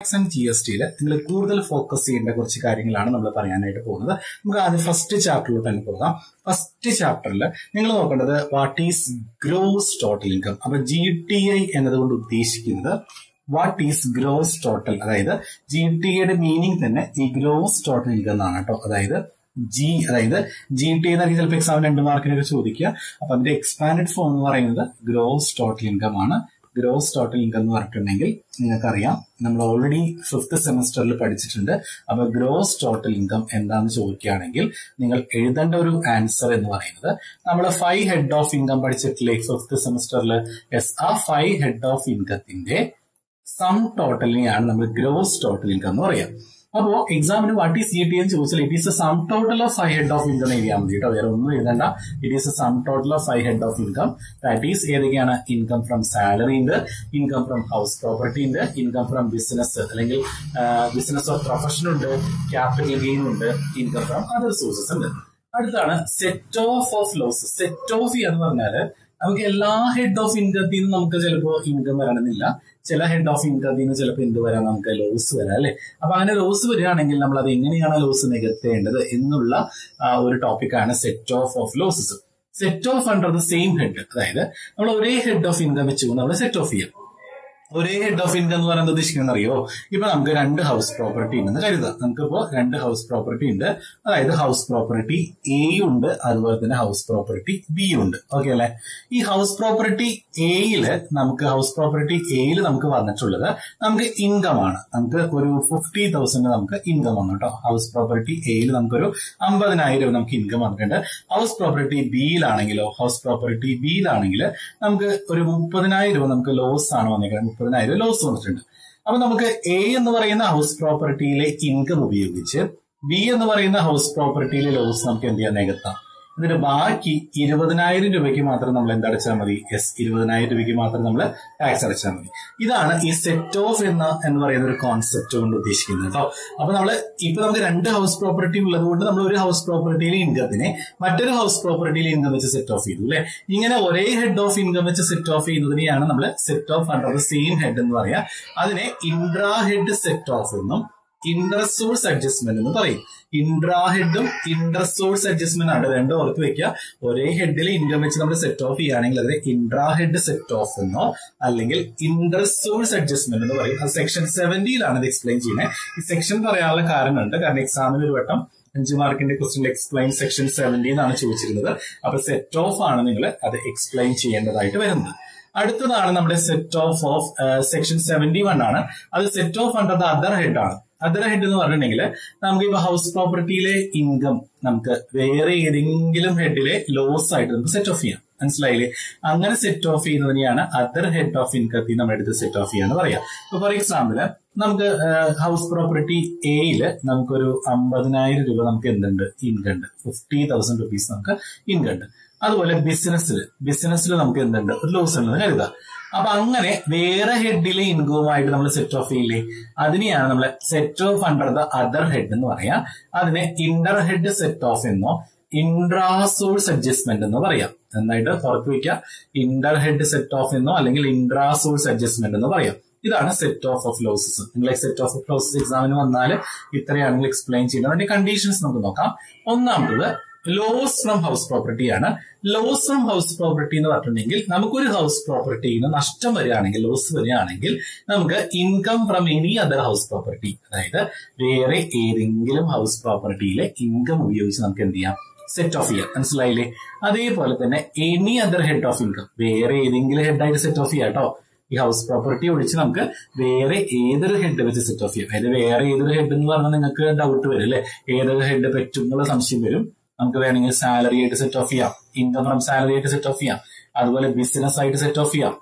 tax and G S ടിയിൽ നിങ്ങൾ കൂടുതൽ ഫോക്കസ് ചെയ്യേണ്ട കുറച്ച് കാര്യങ്ങളാണ് നമ്മൾ പറയാനായിട്ട് പോകുന്നത് നമുക്ക് ആദ്യം ഫസ്റ്റ് ചാപ്റ്ററിലോട്ട് തന്നെ പോകാം ഫസ്റ്റ് ചാപ്റ്ററിൽ നിങ്ങൾ നോക്കേണ്ടത് what is gross total income അപ്പൊ ജി ടി ഐ എന്നതുകൊണ്ട് ഉദ്ദേശിക്കുന്നത് വാട്ട് ഈസ് ഗ്രോസ് ടോട്ടൽ അതായത് ജി ടി ഐയുടെ മീനിങ് തന്നെ ഈ ഗ്രോസ് ടോട്ടൽ ഇൻകം എന്നാണ് കേട്ടോ അതായത് ജി അതായത് ജി ടി എന്നൊക്കെ ചിലപ്പോൾ എക്സാമിന് രണ്ട് മാർക്കിനൊക്കെ ചോദിക്കുക അപ്പൊ അതിന്റെ എക്സ്പാൻഡഡ് ഫോം എന്ന് പറയുന്നത് ഗ്രോസ് ടോട്ടൽ ഇൻകം ആണ് ഗ്രോസ് ടോട്ടൽ ഇൻകം എന്ന് പറഞ്ഞിട്ടുണ്ടെങ്കിൽ നിങ്ങൾക്കറിയാം നമ്മൾ ഓൾറെഡി ഫിഫ്ത്ത് സെമസ്റ്ററിൽ പഠിച്ചിട്ടുണ്ട് അപ്പൊ ഗ്രോസ് ടോട്ടൽ ഇൻകം എന്താണെന്ന് ചോദിക്കുകയാണെങ്കിൽ നിങ്ങൾ എഴുതേണ്ട ഒരു ആൻസർ എന്ന് പറയുന്നത് നമ്മൾ ഫൈവ് ഹെഡ് ഓഫ് ഇൻകം പഠിച്ചിട്ടില്ലേ ഫിഫ്ത്ത് സെമസ്റ്ററിൽ യെസ് ആ ഫൈവ് ഹെഡ് ഓഫ് ഇൻകത്തിന്റെ സം ടോട്ടലിനെയാണ് നമ്മൾ ഗ്രോസ് ടോട്ടൽ ഇൻകം എന്ന് പറയാം അപ്പോ എക്സാമിന് വാട്ട് ഈസ് സി ടി എന്ന് ചോദിച്ചാൽ it is a sum total of five head of income എഴുതിയാൽ മതി കേട്ടോ വേറെ ഒന്നും എഴുതണ്ട it is a sum total of five head of income that is ഏതൊക്കെയാണ് ഇൻകം ഫ്രം സാലറി ഉണ്ട് ഇൻകം ഫ്രം ഹൗസ് പ്രോപ്പർട്ടി ഉണ്ട് ഇൻകം ഫ്രം ബിസിനസ് അല്ലെങ്കിൽ ബിസിനസ് ഓഫ് പ്രൊഫഷൻ ഉണ്ട് ക്യാപിറ്റൽ ഗെയിൻ ഉണ്ട് ഇൻകം ഫ്രം അതർ സോഴ്സസ് ഉണ്ട് അടുത്താണ് set off off loss set off എന്ന് പറഞ്ഞാല് നമുക്ക് എല്ലാ ഹെഡ് ഓഫ് ഇൻകത്തിൽ നിന്നും നമുക്ക് ചിലപ്പോൾ ഇൻകം വരണമെന്നില്ല ചില ഹെഡ് ഓഫ് ഇൻകത്തിൽ നിന്ന് ചിലപ്പോൾ എന്ത് വരാം നമുക്ക് ലോസ് വരാം അല്ലെ അപ്പൊ അങ്ങനെ ലോസ് വരികയാണെങ്കിൽ നമ്മൾ അത് എങ്ങനെയാണ് ലോസ് നികത്തേണ്ടത് എന്നുള്ള ഒരു ടോപ്പിക്കാണ് set off of losses set off under the same head അതായത് നമ്മൾ ഒരേ ഹെഡ് ഓഫ് ഇൻകം വെച്ചുകൊണ്ട് നമ്മൾ സെറ്റ് ഓഫ് ചെയ്യാം ഒരേ ഹെഡ് ഓഫ് ഇൻകം എന്ന് പറയുന്നത് ഉദ്ദേശിക്കുന്നത് അറിയോ ഇപ്പൊ നമുക്ക് രണ്ട് ഹൗസ് പ്രോപ്പർട്ടി ഉണ്ടെന്ന് കരുതാം നമുക്കിപ്പോ രണ്ട് ഹൗസ് പ്രോപ്പർട്ടി ഉണ്ട് അതായത് ഹൗസ് പ്രോപ്പർട്ടി എ ഉണ്ട് അതുപോലെ തന്നെ ഹൗസ് പ്രോപ്പർട്ടി ബി ഉണ്ട് ഓക്കെ അല്ലെ ഈ ഹൗസ് പ്രോപ്പർട്ടി എയില് നമുക്ക് ഹൗസ് പ്രോപ്പർട്ടി എയിൽ നമുക്ക് വന്നിട്ടുള്ളത് നമുക്ക് ഇൻകം ആണ് നമുക്ക് ഒരു ഫിഫ്റ്റി തൗസൻഡ് നമുക്ക് ഇൻകം വന്നു കേട്ടോ ഹൗസ് പ്രോപ്പർട്ടി എയിൽ നമുക്കൊരു അമ്പതിനായിരം നമുക്ക് ഇൻകം വന്നിട്ടുണ്ട് ഹൗസ് പ്രോപ്പർട്ടി ബിയിലാണെങ്കിലോ ഹൗസ് പ്രോപ്പർട്ടി ബിയിലാണെങ്കിൽ നമുക്ക് ഒരു മുപ്പതിനായിരം രൂപ നമുക്ക് ലോസ് ആണ് വന്നിരിക്കുന്നത് മുപ്പതിനായിരം ലോസ് വന്നിട്ടുണ്ട് അപ്പൊ നമുക്ക് എ എന്ന് പറയുന്ന ഹൗസ് പ്രോപ്പർട്ടിയിലെ ഇൻകം ഉപയോഗിച്ച് ബി എന്ന് പറയുന്ന ഹൗസ് പ്രോപ്പർട്ടിയിലെ ലോസ് നമുക്ക് എന്ത് ചെയ്യാൻ നികത്താം എന്നിട്ട് ബാക്കി ഇരുപതിനായിരം രൂപയ്ക്ക് മാത്രം നമ്മൾ എന്തടച്ചാൽ മതി എസ് ഇരുപതിനായിരം രൂപയ്ക്ക് മാത്രം നമ്മൾ ടാക്സ് അടച്ചാൽ മതി ഇതാണ് ഈ സെറ്റ് ഓഫ് എന്ന എന്ന് പറയുന്ന ഒരു കോൺസെപ്റ്റ് കൊണ്ട് ഉദ്ദേശിക്കുന്നത് കേട്ടോ അപ്പൊ നമ്മൾ ഇപ്പൊ നമുക്ക് രണ്ട് ഹൗസ് പ്രോപ്പർട്ടി ഉള്ളത് കൊണ്ട് നമ്മൾ ഒരു ഹൗസ് പ്രോപ്പർട്ടിയിലെ ഇൻകത്തിനെ മറ്റൊരു ഹൗസ് പ്രോപ്പർട്ടിയിലെ ഇൻകം വെച്ച് സെറ്റ് ഓഫ് ചെയ്തു അല്ലെ ഇങ്ങനെ ഒരേ ഹെഡ് ഓഫ് ഇൻകം വെച്ച് സെറ്റ് ഓഫ് ചെയ്യുന്നതിനെയാണ് നമ്മൾ set off under the same head എന്ന് പറയാ അതിനെ ഇൻട്രാ ഹെഡ് സെറ്റ് ഓഫ് എന്നും ഇന്റർസോഴ്സ് അഡ്ജസ്റ്റ്മെന്റ് എന്ന് പറയും ഇൻട്രാ ഹെഡും ഇന്റർസോഴ്സ് അഡ്ജസ്റ്റ്മെന്റ് ആണ് രണ്ടും ഓർത്ത് വെക്കുക ഒരേ ഹെഡിൽ ഇൻകം വെച്ച് നമ്മൾ സെറ്റ് ഓഫ് ചെയ്യുകയാണെങ്കിൽ അതിനെ ഇൻട്രാ ഹെഡ് സെറ്റ് ഓഫ് എന്നോ അല്ലെങ്കിൽ ഇന്റർസോഴ്സ് അഡ്ജസ്റ്റ്മെന്റ് എന്ന് പറയും അത് സെക്ഷൻ സെവന്റിയിലാണ് ഇത് എക്സ്പ്ലെയിൻ ചെയ്യുന്നത് ഈ സെക്ഷൻ പറയാനുള്ള കാരണമുണ്ട് കാരണം എക്സാമിന് ഒരു വട്ടം അഞ്ച് മാർക്കിന്റെ ക്വസ്റ്റ്യൻ എക്സ്പ്ലെയിൻ സെക്ഷൻ സെവന്റി എന്നാണ് ചോദിച്ചിരുന്നത് അപ്പൊ സെറ്റ് ഓഫ് ആണ് നിങ്ങൾ അത് എക്സ്പ്ലെയിൻ ചെയ്യേണ്ടതായിട്ട് വരുന്നത് അടുത്തതാണ് നമ്മുടെ set off off section seventy one ആണ് അത് set off under the other head ആണ് അതർ ഹെഡ് എന്ന് പറഞ്ഞിട്ടുണ്ടെങ്കിൽ നമുക്ക് ഇപ്പൊ ഹൗസ് പ്രോപ്പർട്ടിയിലെ ഇൻകം നമുക്ക് വേറെ ഏതെങ്കിലും ഹെഡിലെ ലോസ് ആയിട്ട് നമുക്ക് സെറ്റ് ഓഫ് ചെയ്യാം മനസ്സിലായില്ലേ അങ്ങനെ സെറ്റ് ഓഫ് ചെയ്യുന്നതിനെയാണ് അതർ ഹെഡ് ഓഫ് ഇൻകത്തിൽ നമ്മൾ എടുത്ത് സെറ്റ് ഓഫ് ചെയ്യാന്ന് പറയാം ഇപ്പൊ ഫോർ എക്സാമ്പിൾ നമുക്ക് ഹൗസ് പ്രോപ്പർട്ടി എയില് നമുക്കൊരു അമ്പതിനായിരം രൂപ നമുക്ക് എന്തുണ്ട് ഇൻകം ഉണ്ട് ഫിഫ്റ്റി തൗസൻഡ് റുപ്പീസ് നമുക്ക് ഇൻകം ഉണ്ട് അതുപോലെ ബിസിനസ്സിൽ ബിസിനസ്സിൽ നമുക്ക് എന്തുണ്ട് ഒരു ലോസ് ഉണ്ടെന്ന് കരുതാം അപ്പൊ അങ്ങനെ വേറെ ഹെഡിലെ ഇൻകവുമായിട്ട് നമ്മൾ സെറ്റ് ഓഫ് ചെയ്യില്ലേ അതിനെയാണ് നമ്മൾ set off under the other head എന്ന് പറയാം അതിനെ ഇന്റർ ഹെഡ് സെറ്റ് ഓഫ് എന്നോ ഇൻട്രാസോഴ്സ് അഡ്ജസ്റ്റ്മെന്റ് എന്ന് പറയാം എന്നായിട്ട് പുറത്ത് വയ്ക്കുക ഇന്റർ ഹെഡ് സെറ്റ് ഓഫ് എന്നോ അല്ലെങ്കിൽ ഇൻട്രാസോഴ്സ് അഡ്ജസ്റ്റ്മെന്റ് എന്ന് പറയാം ഇതാണ് സെറ്റ് ഓഫ് ഓഫ് ലോസസ് നിങ്ങൾ സെറ്റ് ഓഫ് ഓഫ് ലോസസ് എക്സാമിന് വന്നാൽ ഇത്രയാണെങ്കിൽ എക്സ്പ്ലെയിൻ ചെയ്യുന്നത് അതിന്റെ കണ്ടീഷൻസ് നമുക്ക് നോക്കാം ഒന്നാമത്തത് ലോസ് ഫ്രം ഹൗസ് പ്രോപ്പർട്ടി ആണ് ലോസ് ഫ്രം ഹൗസ് പ്രോപ്പർട്ടി എന്ന് പറഞ്ഞിട്ടുണ്ടെങ്കിൽ നമുക്കൊരു ഹൗസ് പ്രോപ്പർട്ടിയിൽ നിന്ന് നഷ്ടം വരികയാണെങ്കിൽ ലോസ് വരികയാണെങ്കിൽ നമുക്ക് income from any other house property അതായത് വേറെ ഏതെങ്കിലും ഹൗസ് പ്രോപ്പർട്ടിയിലെ ഇൻകം ഉപയോഗിച്ച് നമുക്ക് എന്ത് ചെയ്യാം സെറ്റ് ഓഫ് ചെയ്യാം മനസ്സിലായില്ലേ അതേപോലെ തന്നെ any other head of income വേറെ ഏതെങ്കിലും ഹെഡായിട്ട് സെറ്റ് ഓഫ് ചെയ്യാം കേട്ടോ ഈ ഹൗസ് പ്രോപ്പർട്ടി ഒഴിച്ച് നമുക്ക് വേറെ ഏതൊരു ഹെഡ് വെച്ച് സെറ്റ് ഓഫ് ചെയ്യാം അതായത് വേറെ ഏതൊരു ഹെഡ് എന്ന് പറഞ്ഞാൽ നിങ്ങൾക്ക് ഡൗട്ട് വരും അല്ലെ ഏതൊരു ഹെഡ് പറ്റും എന്നുള്ള സംശയം വരും നമുക്ക് വേണമെങ്കിൽ സാലറി ആയിട്ട് സെറ്റ് ഓഫ് ചെയ്യാം ഇൻകം ഫ്രം സാലറി ആയിട്ട് സെറ്റ് ഓഫ് ചെയ്യാം അതുപോലെ ബിസിനസ് ആയിട്ട് സെറ്റ് ഓഫ് ചെയ്യാം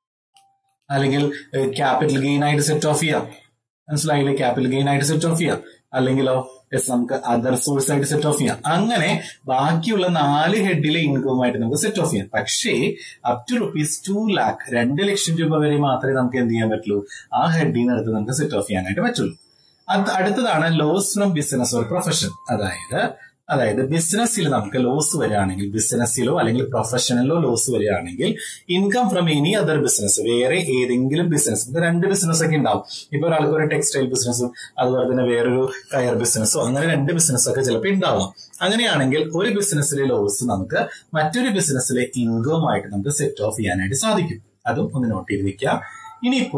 അല്ലെങ്കിൽ ക്യാപിറ്റൽ ഗെയിൻ ആയിട്ട് സെറ്റ് ഓഫ് ചെയ്യാം മനസ്സിലായില്ലേ ക്യാപിറ്റൽ ഗെയിൻ ആയിട്ട് സെറ്റ് ഓഫ് ചെയ്യാം അല്ലെങ്കിലോ യെസ് നമുക്ക് അതർ സോഴ്സ് ആയിട്ട് സെറ്റ് ഓഫ് ചെയ്യാം അങ്ങനെ ബാക്കിയുള്ള നാല് ഹെഡിലെ ഇൻകവുമായിട്ട് നമുക്ക് സെറ്റ് ഓഫ് ചെയ്യാം പക്ഷേ up to rupees two lakh രണ്ട് ലക്ഷം രൂപ വരെ മാത്രമേ നമുക്ക് എന്ത് ചെയ്യാൻ പറ്റുള്ളൂ ആ ഹെഡിൽ നിന്ന് എടുത്ത് നമുക്ക് സെറ്റ് ഓഫ് ചെയ്യാനായിട്ട് പറ്റുള്ളൂ അത് അടുത്തതാണ് loss from business or profession അതായത് അതായത് ബിസിനസ്സിൽ നമുക്ക് ലോസ് വരികയാണെങ്കിൽ ബിസിനസ്സിലോ അല്ലെങ്കിൽ പ്രൊഫഷണലോ ലോസ് വരികയാണെങ്കിൽ income from any other business വേറെ ഏതെങ്കിലും ബിസിനസ് ഇപ്പൊ രണ്ട് ബിസിനസ് ഒക്കെ ഉണ്ടാവും ഇപ്പൊ ഒരാൾക്ക് ഒരു ടെക്സ്റ്റൈൽ ബിസിനസ്സും അതുപോലെ തന്നെ വേറൊരു കയർ ബിസിനസ്സോ അങ്ങനെ രണ്ട് ബിസിനസ് ഒക്കെ ചിലപ്പോൾ ഉണ്ടാവാം അങ്ങനെയാണെങ്കിൽ ഒരു ബിസിനസ്സിലെ ലോസ് നമുക്ക് മറ്റൊരു ബിസിനസ്സിലെ ഇൻകവുമായിട്ട് നമുക്ക് സെറ്റ് ഓഫ് ചെയ്യാനായിട്ട് സാധിക്കും അതും ഒന്ന് നോട്ട് ചെയ്ത് വെക്കാം ഇനിയിപ്പോ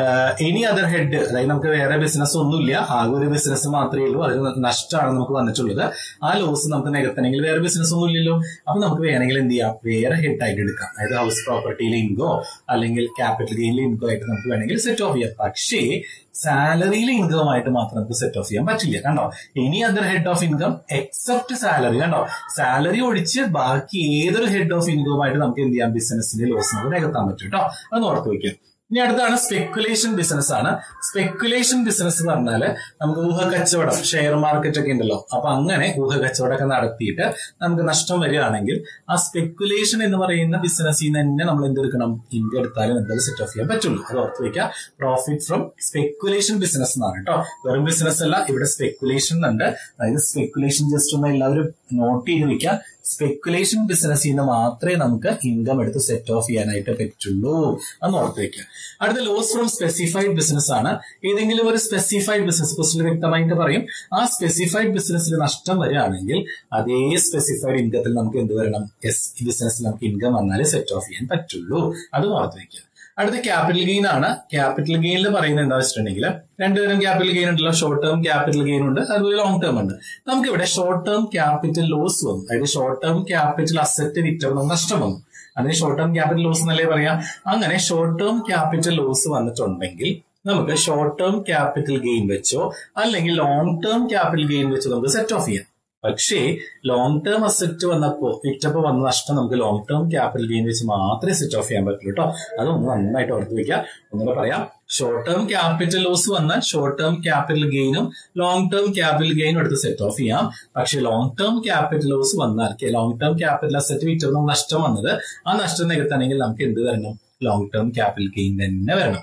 എനി അതർ ഹെഡ് അതായത് നമുക്ക് വേറെ ബിസിനസ് ഒന്നുമില്ല ആകെ ഒരു ബിസിനസ് മാത്രമേ ഉള്ളൂ അതിന് നഷ്ടമാണ് നമുക്ക് വന്നിട്ടുള്ളത് ആ ലോസ് നമുക്ക് നികത്തണമെങ്കിൽ വേറെ ബിസിനസ് ഒന്നും ഇല്ലല്ലോ അപ്പൊ നമുക്ക് വേണമെങ്കിൽ എന്ത് ചെയ്യാം വേറെ ഹെഡ് ആയിട്ട് എടുക്കാം അതായത് ഹൗസ് പ്രോപ്പർട്ടിയിലെ ഇൻകോ അല്ലെങ്കിൽ ക്യാപിറ്റൽ ഗെയിനിലെ ഇൻകോ ആയിട്ട് നമുക്ക് വേണമെങ്കിൽ സെറ്റ് ഓഫ് ചെയ്യാം പക്ഷേ സാലറിയിലെ ഇൻകവുമായിട്ട് മാത്രം നമുക്ക് സെറ്റ് ഓഫ് ചെയ്യാൻ പറ്റില്ല കണ്ടോ any other head of income except salary കണ്ടോ സാലറി ഒഴിച്ച് ബാക്കി ഏതൊരു ഹെഡ് ഓഫ് ഇൻകവുമായിട്ട് നമുക്ക് എന്ത് ചെയ്യാം ബിസിനസിന്റെ ലോസ് നമുക്ക് നികത്താൻ പറ്റും കേട്ടോ അത് ഓർത്ത് വയ്ക്കാം ഇനി അടുത്താണ് സ്പെക്കുലേഷൻ ബിസിനസ് ആണ് സ്പെക്കുലേഷൻ ബിസിനസ് എന്ന് പറഞ്ഞാല് നമുക്ക് ഊഹ കച്ചവടം ഷെയർ മാർക്കറ്റ് ഒക്കെ ഉണ്ടല്ലോ അപ്പൊ അങ്ങനെ ഊഹ കച്ചവടമൊക്കെ നടത്തിയിട്ട് നമുക്ക് നഷ്ടം വരികയാണെങ്കിൽ ആ സ്പെക്കുലേഷൻ എന്ന് പറയുന്ന ബിസിനസ്സിൽ നിന്ന് തന്നെ നമ്മൾ എന്തെടുക്കണം ഇന്ത്യ എടുത്താലും നമുക്ക് സെറ്റ് ഓഫ് ചെയ്യാൻ പറ്റുള്ളൂ അത് ഓർത്ത് വയ്ക്കുക പ്രോഫിറ്റ് ഫ്രം സ്പെക്കുലേഷൻ ബിസിനസ് എന്നാണ് കേട്ടോ വെറും ബിസിനസ് അല്ല ഇവിടെ സ്പെക്കുലേഷൻ ഉണ്ട് അതായത് സ്പെക്കുലേഷൻ ജസ്റ്റ് ഒന്ന് എല്ലാവരും നോട്ട് ചെയ്ത് വെക്കുക സ്പെക്കുലേഷൻ ബിസിനസ്സിൽ നിന്ന് മാത്രമേ നമുക്ക് ഇൻകം എടുത്ത് സെറ്റ് ഓഫ് ചെയ്യാനായിട്ട് പറ്റുള്ളൂ എന്ന് ഓർത്ത് വെക്കുക അടുത്ത ലോസ് ഫ്രം സ്പെസിഫൈഡ് ബിസിനസ് ആണ് ഏതെങ്കിലും ഒരു സ്പെസിഫൈഡ് ബിസിനസ് ക്വസ്റ്റിൽ വ്യക്തമായിട്ട് പറയും ആ സ്പെസിഫൈഡ് ബിസിനസ്സിൽ നഷ്ടം വരികയാണെങ്കിൽ അതേ സ്പെസിഫൈഡ് ഇൻകത്തിൽ നമുക്ക് എന്ത് വരണം എസ് ബിസിനസ്സിൽ നമുക്ക് ഇൻകം വന്നാലേ സെറ്റ് ഓഫ് ചെയ്യാൻ പറ്റുള്ളൂ അത് ഓർത്ത് വെക്കുക അടുത്ത ക്യാപിറ്റൽ ഗെയിൻ ആണ് ക്യാപിറ്റൽ ഗെയിനിൽ പറയുന്നത് എന്താ വെച്ചിട്ടുണ്ടെങ്കിൽ രണ്ടുതരം ക്യാപിറ്റൽ ഗെയിൻ ഉണ്ടല്ലോ ഷോർട്ട് ടേം ക്യാപിറ്റൽ ഗെയിൻ ഉണ്ട് അതുപോലെ ലോങ് ടേം ഉണ്ട് നമുക്ക് ഇവിടെ ഷോർട്ട് ടേം ക്യാപിറ്റൽ ലോസ് വന്നു അതായത് ഷോർട്ട് ടേം ക്യാപിറ്റൽ അസറ്റ് വിറ്റപ്പോൾ നഷ്ടം വന്നു അതിന് ഷോർട്ട് ടേം ക്യാപിറ്റൽ ലോസ് എന്നല്ലേ പറയാം അങ്ങനെ ഷോർട്ട് ടേം ക്യാപിറ്റൽ ലോസ് വന്നിട്ടുണ്ടെങ്കിൽ നമുക്ക് ഷോർട്ട് ടേം ക്യാപിറ്റൽ ഗെയിൻ വെച്ചോ അല്ലെങ്കിൽ ലോങ് ടേം ക്യാപിറ്റൽ ഗെയിൻ വെച്ചോ നമുക്ക് സെറ്റ് ഓഫ് ചെയ്യാം പക്ഷേ ലോങ് ടേം അസറ്റ് വന്നപ്പോ വിറ്റപ്പോ വന്ന നഷ്ടം നമുക്ക് ലോങ് ടേം ക്യാപിറ്റൽ ഗെയിൻ വെച്ച് മാത്രമേ സെറ്റ് ഓഫ് ചെയ്യാൻ പറ്റുള്ളൂ കേട്ടോ അതൊന്ന് നന്നായിട്ട് ഓർത്ത് വെക്കുക ഒന്നുകൂടെ പറയാം ഷോർട്ട് ടേം ക്യാപിറ്റൽ ലോസ് വന്നാൽ ഷോർട്ട് ടേം ക്യാപിറ്റൽ ഗെയിനും ലോങ് ടേം ക്യാപിറ്റൽ ഗെയിനും എടുത്ത് സെറ്റ് ഓഫ് ചെയ്യാം പക്ഷേ ലോങ് ടേം ക്യാപിറ്റൽ ലോസ് വന്നാൽ ലോങ് ടേം ക്യാപിറ്റൽ അസറ്റ് വിറ്റപ്പോൾ നഷ്ടം വന്നത് ആ നഷ്ടം നികത്തണമെങ്കിൽ നമുക്ക് എന്ത് വരണം ലോങ് ടേം ക്യാപിറ്റൽ ഗെയിൻ തന്നെ വരണം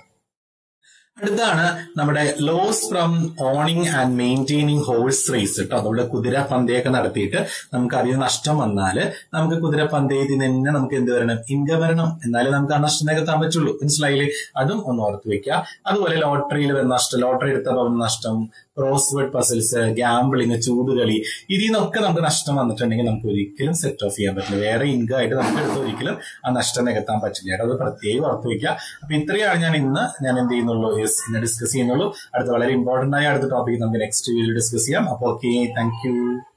അടുത്താണ് നമ്മുടെ loss from owning and maintaining horse race കേട്ടോ നമ്മുടെ കുതിര പന്തയൊക്കെ നടത്തിയിട്ട് നമുക്ക് അതിന് നഷ്ടം വന്നാൽ നമുക്ക് കുതിര പന്തയത്തിൽ തന്നെ നമുക്ക് എന്ത് വരണം ഇൻകം വരണം എന്നാലേ നമുക്ക് ആ നഷ്ടം നികത്താൻ പറ്റുള്ളൂ മനസ്സിലായില്ലേ അതും ഒന്ന് ഓർത്ത് വെക്കുക അതുപോലെ ലോട്ടറിയിൽ വരുന്ന നഷ്ടം ലോട്ടറി എടുത്തപ്പോൾ വന്ന നഷ്ടം ക്രോസ്വേഡ് പസിൽസ് ഗ്യാമ്പിളിങ് ചൂടുകളി ഇതിൽ നിന്നൊക്കെ നമുക്ക് നഷ്ടം വന്നിട്ടുണ്ടെങ്കിൽ നമുക്ക് ഒരിക്കലും സെറ്റ് ഓഫ് ചെയ്യാൻ പറ്റില്ല വേറെ ഇൻകം ആയിട്ട് നമുക്ക് എടുത്ത് ഒരിക്കലും ആ നഷ്ടം നികത്താൻ പറ്റില്ല കേട്ടോ അത് പ്രത്യേകം ഓർത്ത് വെക്കുക അപ്പൊ ഇത്രയാണ് ഞാൻ ഇന്ന് ഞാൻ എന്ത് ചെയ്യുന്നുള്ളൂ ഇന്ന് ഡിസ്കസ് ചെയ്യുന്നുള്ളൂ അടുത്ത വളരെ ഇമ്പോർട്ടന്റ് ആയ അടുത്ത ടോപ്പിക് നമുക്ക് നെക്സ്റ്റ് വീഡിയോ ഡിസ്കസ് ചെയ്യാം അപ്പോൾ ഓക്കെ താങ്ക്